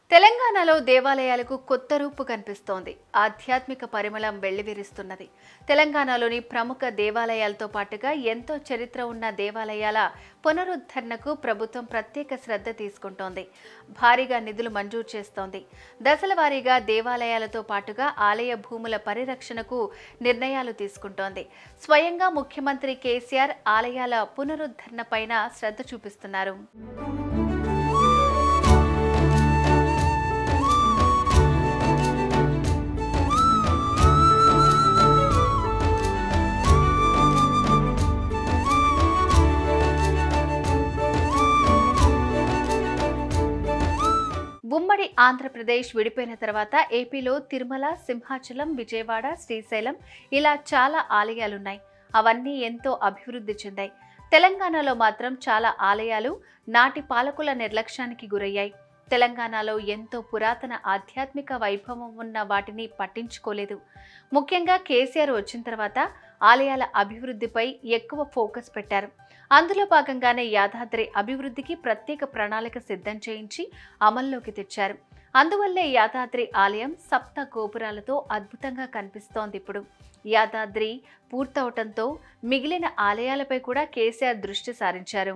తెలంగాణలో దేవాలయాలకు కొత్త రూపు కనిపిస్తోంది ఆధ్యాత్మిక పరిమళం వెల్లివిరుస్తున్నది తెలంగాణలోని ప్రముఖ దేవాలయాలతో పాటుగా ఎంతో చరిత్ర ఉన్న దేవాలయాల పునరుద్ధరణకు ప్రభుత్వం ప్రత్యేక శ్రద్ధ తీసుకుంటోంది భారీగా నిధులు మంజూరు చేస్తోంది దశల వారీగా దేవాలయాలతో పాటుగా ఆలయ భూముల పరిరక్షణకు నిర్ణయాలు తీసుకుంటోంది స్వయంగా ముఖ్యమంత్రి కేసీఆర్ ఆలయాల పునరుద్ధరణ పైన శ్రద్ధ చూపిస్తున్నారు ఉమ్మడి ఆంధ్రప్రదేశ్ విడిపోయిన తర్వాత ఏపీలో తిరుమల సింహాచలం విజయవాడ శ్రీశైలం ఇలా చాలా ఆలయాలున్నాయి అవన్నీ ఎంతో అభివృద్ధి చెందాయి తెలంగాణలో మాత్రం చాలా ఆలయాలు నాటి పాలకుల నిర్లక్ష్యానికి గురయ్యాయి తెలంగాణలో ఎంతో పురాతన ఆధ్యాత్మిక వైభవం ఉన్న వాటిని పట్టించుకోలేదు ముఖ్యంగా కేసీఆర్ వచ్చిన తర్వాత ఆలయాల అభివృద్ధిపై ఎక్కువ ఫోకస్ పెట్టారు అందులో భాగంగానే యాదాద్రి అభివృద్ధికి ప్రత్యేక ప్రణాళిక సిద్ధం చేయించి అమల్లోకి తెచ్చారు అందువల్లే యాదాద్రి ఆలయం సప్త గోపురాలతో అద్భుతంగా కనిపిస్తోంది ఇప్పుడు యాదాద్రి పూర్తవటంతో మిగిలిన ఆలయాలపై కూడా కేసీఆర్ దృష్టి సారించారు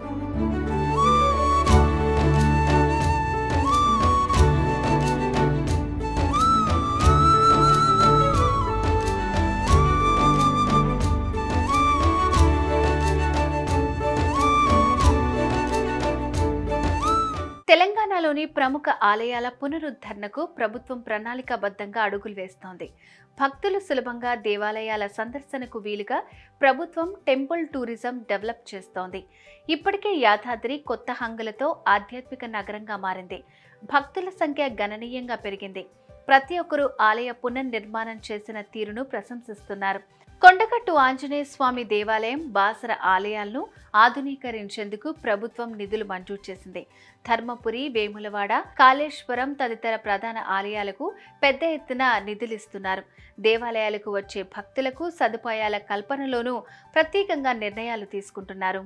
తెలంగాణలోని ప్రముఖ ఆలయాల పునరుద్ధరణకు ప్రభుత్వం ప్రణాళికాబద్ధంగా అడుగులు వేస్తోంది భక్తులు సులభంగా దేవాలయాల సందర్శనకు వీలుగా ప్రభుత్వం టెంపుల్ టూరిజం డెవలప్ చేస్తోంది ఇప్పటికే యాదాద్రి కొత్త హంగులతో ఆధ్యాత్మిక నగరంగా మారింది భక్తుల సంఖ్య గణనీయంగా పెరిగింది ప్రతి ఒక్కరూ ఆలయ పునర్నిర్మాణం చేసిన తీరును ప్రశంసిస్తున్నారు కొండగట్టు ఆంజనేయ స్వామి దేవాలయం బాసర ఆలయాలను ఆధునీకరించేందుకు ప్రభుత్వం నిధులు మంజూరు చేసింది ధర్మపురి వేములవాడ కాళేశ్వరం తదితర ప్రధాన ఆలయాలకు పెద్ద ఎత్తున నిధులిస్తున్నారు దేవాలయాలకు వచ్చే భక్తులకు సదుపాయాల కల్పనలోనూ ప్రత్యేకంగా నిర్ణయాలు తీసుకుంటున్నారు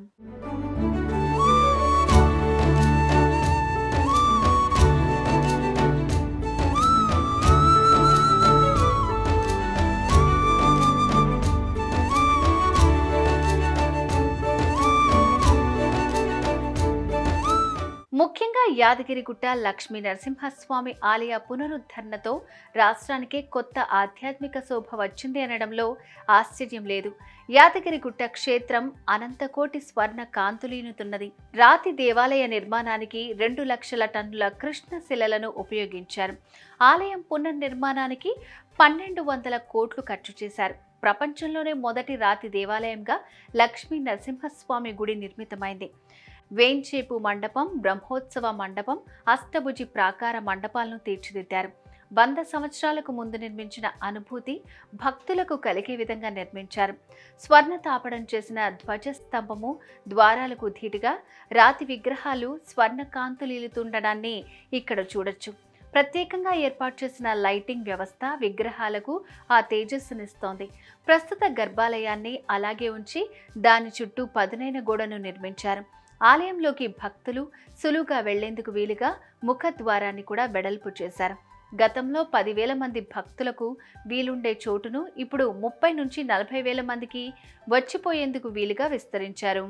ముఖ్యంగా యాదగిరిగుట్ట లక్ష్మీ నరసింహస్వామి ఆలయ పునరుద్ధరణతో రాష్ట్రానికి కొత్త ఆధ్యాత్మిక శోభ వచ్చింది అనడంలో ఆశ్చర్యం లేదు యాదగిరిగుట్ట క్షేత్రం అనంతకోటి స్వర్ణ కాంతులీనుతున్నది రాతి దేవాలయ నిర్మాణానికి రెండు లక్షల టన్నుల కృష్ణ శిలలను ఉపయోగించారు ఆలయం పునర్నిర్మాణానికి పన్నెండు వందల కోట్లు ఖర్చు చేశారు ప్రపంచంలోనే మొదటి రాతి దేవాలయంగా లక్ష్మీ నరసింహస్వామి గుడి నిర్మితమైంది వేంచేపు మండపం బ్రహ్మోత్సవ మండపం అష్టభుజి ప్రాకార మండపాలను తీర్చిదిద్దారు వంద సంవత్సరాలకు ముందు నిర్మించిన అనుభూతి భక్తులకు కలిగే విధంగా నిర్మించారు స్వర్ణ తాపడం చేసిన ధ్వజస్తంభము ద్వారాలకు ధీటుగా రాతి విగ్రహాలు స్వర్ణ కాంతులీలుతుండడాన్ని ఇక్కడ చూడొచ్చు ప్రత్యేకంగా ఏర్పాటు చేసిన లైటింగ్ వ్యవస్థ విగ్రహాలకు ఆ తేజస్సునిస్తోంది ప్రస్తుత గర్భాలయాన్ని అలాగే ఉంచి దాని చుట్టూ పదునైన గోడను నిర్మించారు ఆలయంలోకి భక్తులు సులువుగా వెళ్లేందుకు వీలుగా ముఖద్వారాన్ని కూడా వెడల్పు చేశారు గతంలో పదివేల మంది భక్తులకు వీలుండే చోటును ఇప్పుడు ముప్పై నుంచి నలభై వేల మందికి వచ్చిపోయేందుకు వీలుగా విస్తరించారు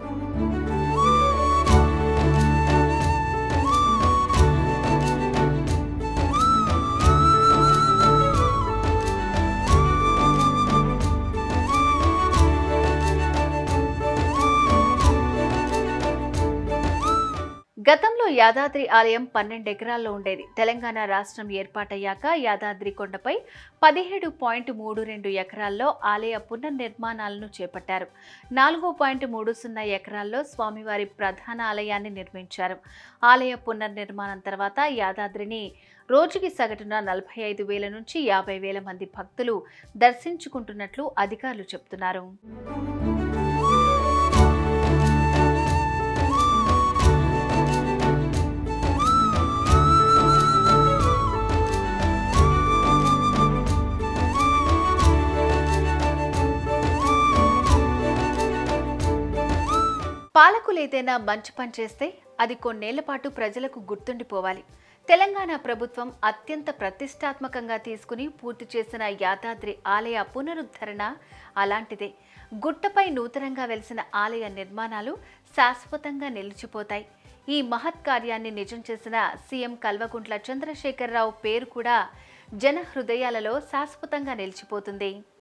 గతంలో యాదాద్రి ఆలయం పన్నెండు ఎకరాల్లో ఉండేది తెలంగాణ రాష్ట్రం ఏర్పాటయ్యాక యాదాద్రి కొండపై పదిహేడు పాయింట్ మూడు రెండు ఎకరాల్లో ఆలయ పునర్నిర్మాణాలను చేపట్టారు నాలుగు పాయింట్ మూడు సున్నా ఎకరాల్లో స్వామివారి ప్రధాన ఆలయాన్ని నిర్మించారు ఆలయ పునర్నిర్మాణం తర్వాత యాదాద్రిని రోజుకి సగటున నలభై ఐదు వేల నుంచి యాభై వేల మంది భక్తులు దర్శించుకుంటున్నట్లు అధికారులు చెబుతున్నారు పాలకులు ఏదైనా మంచి పని చేస్తే అది కొన్నేళ్ల పాటు ప్రజలకు గుర్తుండిపోవాలి తెలంగాణ ప్రభుత్వం అత్యంత ప్రతిష్టాత్మకంగా తీసుకుని పూర్తి చేసిన యాదాద్రి ఆలయ పునరుద్ధరణ అలాంటిదే గుట్టపై నూతనంగా వెలిసిన ఆలయ నిర్మాణాలు శాశ్వతంగా నిలిచిపోతాయి ఈ మహత్ కార్యాన్ని నిజం చేసిన సీఎం కల్వకుంట్ల చంద్రశేఖరరావు పేరు కూడా జన హృదయాలలో శాశ్వతంగా నిలిచిపోతుంది